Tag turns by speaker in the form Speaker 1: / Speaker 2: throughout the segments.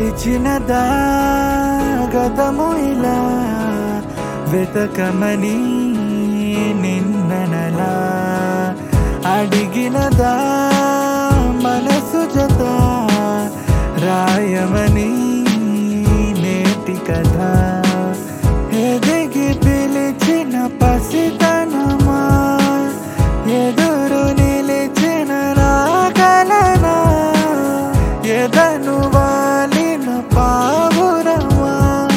Speaker 1: పిలిచినదా గతము ఇలా వెతకమని నిన్ననలా అడిగినదా మనసు జత రాయమని నేటి కథ ఎదిగి పిలిచిన పసితనమా ఎదురు నిలిచిన రాగలనా ఎదను వాలిన పావురమా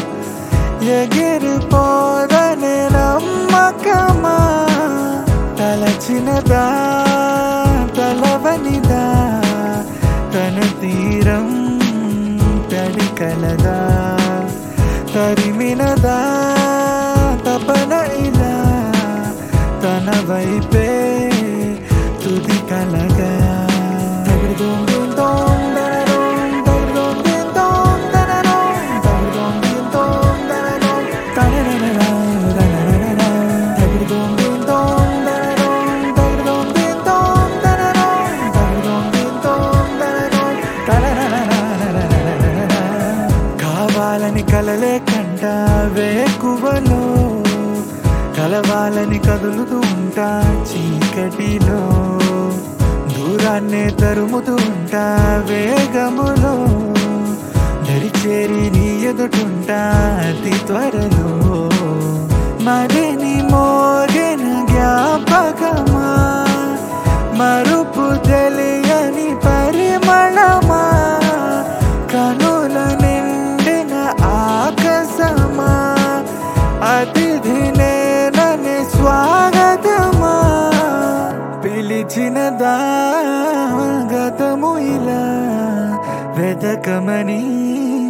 Speaker 1: ఎగిరిపోదనే నమ్మకమా తలచినదా తలవనిదా తన తీరం తడి కలదా తరిమినదా తపన ఇలా తన వైపే తుది కలగా తగిడుదోం దీం దోం దనదోం, తగిడుదోం దీం దోం దనదోం, తగిడుదోం దీం దోం దనదోం, తననననా, తననననా. తగిడుదోం దీం దోం దనదోం, తగిడుదోం దీం దోం దనదోం, తగిడుదోం దీం దోం దనదోం, తననననా. కావాలని కలలే కంట వేకువలో కలవాలని కదులుతూ ఉంటా చీకటిలో దూరాన్నే తరుముతూ ఉంటా వేగములో దరిచేరి నీ ఎదుటుంటా అతి త్వరలో మరిని మోగిన జ్ఞాపకమా మరుపు తెలియని పరిమళమా కనుల నిండిన ఆకాశమా అతిథి నేనని స్వాగతమా పిలిచినదా గతము ఇలా వెదకమని